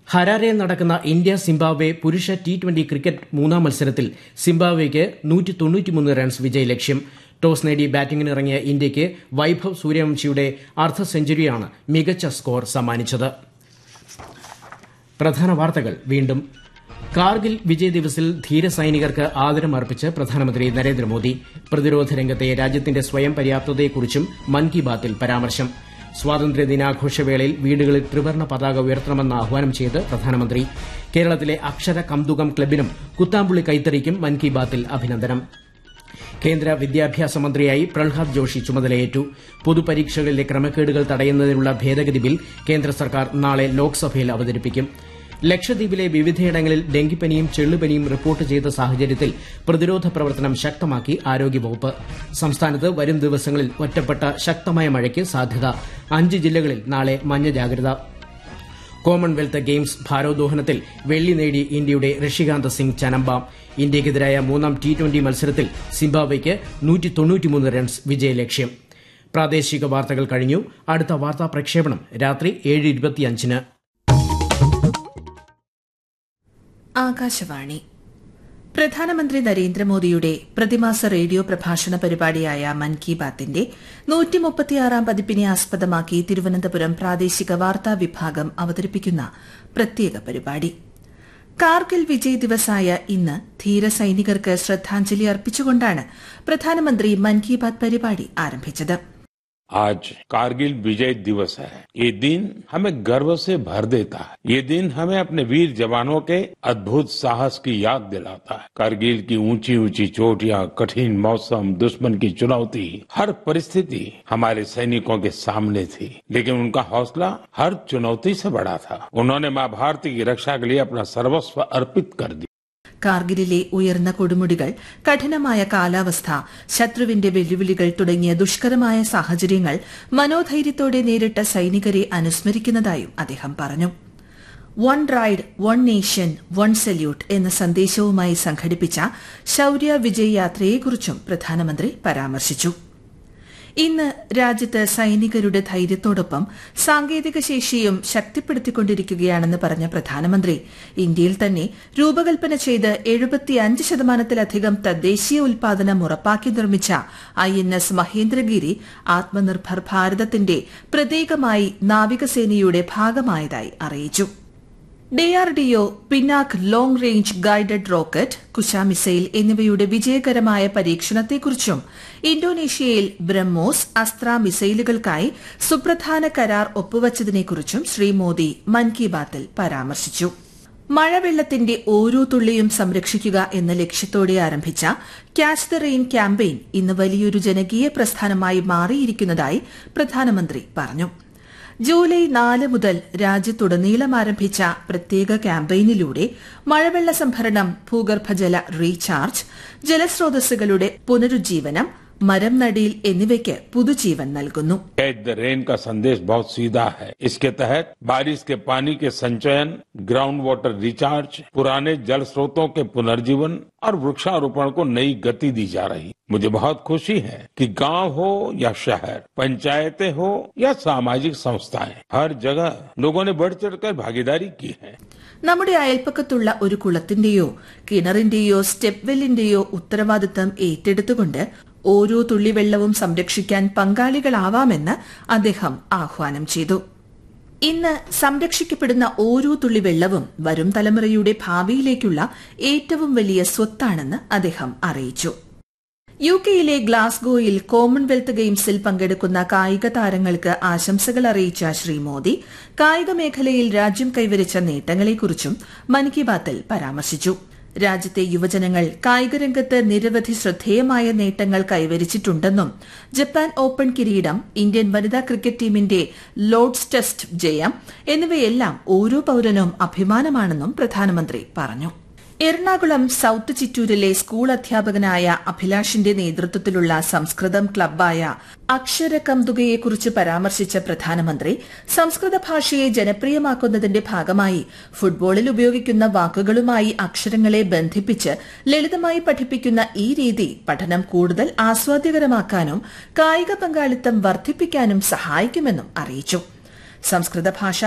ഹരാരയിൽ നടക്കുന്ന India Zimbabwe പുരുഷ T twenty cricket മൂന്നാം മത്സരത്തിൽ സിംബാബ്വെയ്ക്ക് നൂറ്റി തൊണ്ണൂറ്റിമൂന്ന് റൺസ് വിജയലക്ഷ്യം ടോസ് നേടി ബാറ്റിംഗിനിറങ്ങിയ ഇന്ത്യയ്ക്ക് വൈഭവ് സൂര്യവംശിയുടെ അർദ്ധ സെഞ്ചുറിയാണ് മികച്ച സ്കോർ സമ്മാനിച്ചത് പ്രധാന വാർത്തകൾ വീണ്ടും കാർഗിൽ വിജയ് ദിവസിൽ ധീരസൈനികർക്ക് ആദരം അർപ്പിച്ച് പ്രധാനമന്ത്രി നരേന്ദ്രമോദി പ്രതിരോധ രംഗത്തെ രാജ്യത്തിന്റെ സ്വയം പര്യാപ്തതയെക്കുറിച്ചും മൻ കി ബാത്തിൽ പരാമർശം സ്വാതന്ത്ര്യ ദിനാഘോഷവേളയിൽ വീടുകളിൽ ത്രിവർണ്ണ പതാക ഉയർത്തണമെന്ന് ആഹ്വാനം ചെയ്ത് പ്രധാനമന്ത്രി കേരളത്തിലെ അക്ഷര കന്തുകം ക്ലബിനും കുത്താമ്പുള്ളി കൈത്തറിക്കും മൻ കി ബാത്തിൽ അഭിനന്ദനം കേന്ദ്ര വിദ്യാഭ്യാസ മന്ത്രിയായി പ്രഹ്ലാദ് ജോഷി ചുമതലയേറ്റു പൊതുപരീക്ഷകളിലെ ക്രമക്കേടുകൾ തടയുന്നതിനുള്ള ഭേദഗതി ബിൽ കേന്ദ്ര സർക്കാർ നാളെ ലോക്സഭയിൽ അവതരിപ്പിക്കും ലക്ഷദ്വീപിലെ വിവിധയിടങ്ങളിൽ ഡെങ്കിപ്പനിയും ചെള്ളുപനിയും റിപ്പോർട്ട് ചെയ്ത സാഹചര്യത്തിൽ പ്രതിരോധ പ്രവർത്തനം ശക്തമാക്കി ആരോഗ്യവകുപ്പ് സംസ്ഥാനത്ത് വരും ദിവസങ്ങളിൽ ഒറ്റപ്പെട്ട ശക്തമായ മഴയ്ക്ക് സാധ്യത അഞ്ച് ജില്ലകളിൽ നാളെ മഞ്ഞ ജാഗ്രത കോമൺവെൽത്ത് ഗെയിംസ് ഭാരോദ്വഹനത്തിൽ വെള്ളി നേടി ഇന്ത്യയുടെ ഋഷികാന്ത് സിംഗ് ചനമ്പ ഇന്ത്യയ്ക്കെതിരായ മൂന്നാം ടി ട്വന്റി മത്സരത്തിൽ സിംബാബ്വെയ്ക്ക് റൺസ് വിജയലക്ഷ്യം പ്രാദേശിക വാർത്തകൾ കഴിഞ്ഞു അടുത്ത വാർത്താ പ്രക്ഷേപണം രാത്രി ഏഴ് ഇരുപത്തിയഞ്ചിന് ആകാശവാണി പ്രധാനമന്ത്രി നരേന്ദ്രമോദിയുടെ പ്രതിമാസ റേഡിയോ പ്രഭാഷണ പരിപാടിയായ മൻ കി ബാത്തിന്റെ നൂറ്റിമുപ്പത്തിയാറാം പതിപ്പിനെ ആസ്പദമാക്കി തിരുവനന്തപുരം പ്രാദേശിക വാർത്താ വിഭാഗം അവതരിപ്പിക്കുന്ന പ്രത്യേക പരിപാടി കാർഗിൽ വിജയ് ദിവസായ ഇന്ന് ധീരസൈനികർക്ക് ശ്രദ്ധാഞ്ജലി അർപ്പിച്ചുകൊണ്ടാണ് പ്രധാനമന്ത്രി മൻ കി ബാത് പരിപാടി ആരംഭിച്ചത് आज कारगिल विजय दिवस है ये दिन हमें गर्व से भर देता है ये दिन हमें अपने वीर जवानों के अद्भुत साहस की याद दिलाता है कारगिल की ऊंची ऊंची चोटियां कठिन मौसम दुश्मन की चुनौती हर परिस्थिति हमारे सैनिकों के सामने थी लेकिन उनका हौसला हर चुनौती से बड़ा था उन्होंने माँ भारती की रक्षा के लिए अपना सर्वस्व अर्पित कर दिया കാർഗിലിലെ ഉയർന്ന കൊടുമുടികൾ കഠിനമായ കാലാവസ്ഥ ശത്രുവിന്റെ വെല്ലുവിളികൾ തുടങ്ങിയ ദുഷ്കരമായ സാഹചര്യങ്ങൾ മനോധൈര്യത്തോടെ നേരിട്ട സൈനികരെ അനുസ്മരിക്കുന്നതായും അദ്ദേഹം പറഞ്ഞു one ride one nation one salute എന്ന സന്ദേശവുമായി സംഘടിപ്പിച്ച ശൌര്യ വിജയ് യാത്രയെക്കുറിച്ചും പ്രധാനമന്ത്രി പരാമർശിച്ചു ഇന്ന് രാജ്യത്ത് സൈനികരുടെ ധൈര്യത്തോടൊപ്പം സാങ്കേതിക ശേഷിയും ശക്തിപ്പെടുത്തിക്കൊണ്ടിരിക്കുകയാണെന്ന് പറഞ്ഞ പ്രധാനമന്ത്രി ഇന്ത്യയിൽ തന്നെ രൂപകൽപ്പന ചെയ്ത് എഴുപത്തിയഞ്ച് ശതമാനത്തിലധികം തദ്ദേശീയ ഉൽപാദനം ഉറപ്പാക്കി നിർമ്മിച്ച I N S Mahendragiri Atmanirbhar ഭാരതത്തിന്റെ പ്രതീകമായി നാവികസേനയുടെ ഭാഗമായതായി അറിയിച്ചു DRDO Pinaka long range guided rocket Kusha missile എന്നിവയുടെ വിജയകരമായ പരീക്ഷണത്തെക്കുറിച്ചും ഇന്തോനേഷ്യയിൽ ബ്രഹ്മോസ് അസ്ത്ര മിസൈലുകൾക്കായി സുപ്രധാന കരാർ ഒപ്പുവച്ചതിനെക്കുറിച്ചും ശ്രീ മോദി മൻ കി ബാത്തിൽ പരാമർശിച്ചു മഴവെള്ളത്തിന്റെ ഓരോ തുള്ളിയും സംരക്ഷിക്കുക എന്ന ലക്ഷ്യത്തോടെ ആരംഭിച്ച ക്യാച്ച് ദ റെയിൻ ക്യാമ്പയിൻ ഇന്ന് വലിയൊരു ജനകീയ പ്രസ്ഥാനമായി മാറിയിരിക്കുന്നതായി പ്രധാനമന്ത്രി പറഞ്ഞു ജൂലൈ നാല് മുതൽ രാജ്യത്തുടനീളം ആരംഭിച്ച പ്രത്യേക ക്യാമ്പയിനിലൂടെ മഴവെള്ള സംഭരണം ഭൂഗർഭജല റീചാർജ് ജലസ്രോതസ്സുകളുടെ പുനരുജ്ജീവനം മരം നടീൽ എന്നിവയ്ക്ക് പുതുജീവൻ നൽകുന്നു कैच द रेन का संदेश बहुत सीधा है इसके तहत बारिश के पानी के संचयन ग्राउंड वाटर रिचार्ज पुराने जल स्रोतों के पुनर्जीवन और वृक्षारोपण को नई गति दी जा रही मुझे बहुत खुशी है कि गांव हो या शहर पंचायतें हो या सामाजिक संस्थाएं हर जगह लोगों ने बढ़ चढ़कर भागीदारी की है നമ്മുടെ അയൽപ്പക്കത്തുള്ള ഒരു കുളത്തിന്റെയോ കിണറിന്റെയോ സ്റ്റെപ്പ് വെല്ലിന്റെയോ ഉത്തരവാദിത്തം ഏറ്റെടുത്തുകൊണ്ട് ഓരോ തുള്ളി വെള്ളവും സംരക്ഷിക്കാൻ പങ്കാളികളാവാമെന്ന് അദ്ദേഹം ആഹ്വാനം ചെയ്തു ഇന്ന് സംരക്ഷിക്കപ്പെടുന്ന ഓരോ തുള്ളി വെള്ളവും വരും തലമുറയുടെ ഭാവിയിലേക്കുള്ള ഏറ്റവും വലിയ സ്വത്താണെന്ന് അദ്ദേഹം അറിയിച്ചു യു കെയിലെ ഗ്ലാസ്ഗോയിൽ കോമൺവെൽത്ത് ഗെയിംസിൽ പങ്കെടുക്കുന്ന കായിക താരങ്ങൾക്ക് ആശംസകൾ അറിയിച്ച ശ്രീ മോദി കായിക മേഖലയിൽ രാജ്യം കൈവരിച്ച നേട്ടങ്ങളെക്കുറിച്ചും മൻ കി ബാത്തിൽ പരാമർശിച്ചു രാജ്യത്തെ യുവജനങ്ങൾ കായികരംഗത്ത് നിരവധി ശ്രദ്ധേയമായ നേട്ടങ്ങൾ കൈവരിച്ചിട്ടുണ്ടെന്നും ജപ്പാൻ ഓപ്പൺ കിരീടം ഇന്ത്യൻ വനിതാ ക്രിക്കറ്റ് ടീമിന്റെ ലോർഡ്സ് ടെസ്റ്റ് ജയം എന്നിവയെല്ലാം ഓരോ പൌരനും അഭിമാനമാണെന്നും പ്രധാനമന്ത്രി പറഞ്ഞു എറണാകുളം സൌത്ത് ചിറ്റൂരിലെ സ്കൂൾ അധ്യാപകനായ അഭിലാഷിന്റെ നേതൃത്വത്തിലുള്ള സംസ്കൃതം ക്ലബ്ബായ അക്ഷര കന്തുകയെക്കുറിച്ച് പരാമർശിച്ച പ്രധാനമന്ത്രി സംസ്കൃത ഭാഷയെ ജനപ്രിയമാക്കുന്നതിന്റെ ഭാഗമായി ഫുട്ബോളിൽ ഉപയോഗിക്കുന്ന വാക്കുകളുമായി അക്ഷരങ്ങളെ ബന്ധിപ്പിച്ച് ലളിതമായി പഠിപ്പിക്കുന്ന ഈ രീതി പഠനം കൂടുതൽ ആസ്വാദ്യകരമാക്കാനും കായിക പങ്കാളിത്തം വർദ്ധിപ്പിക്കാനും സഹായിക്കുമെന്നും അറിയിച്ചു സംസ്കൃത ഭാഷ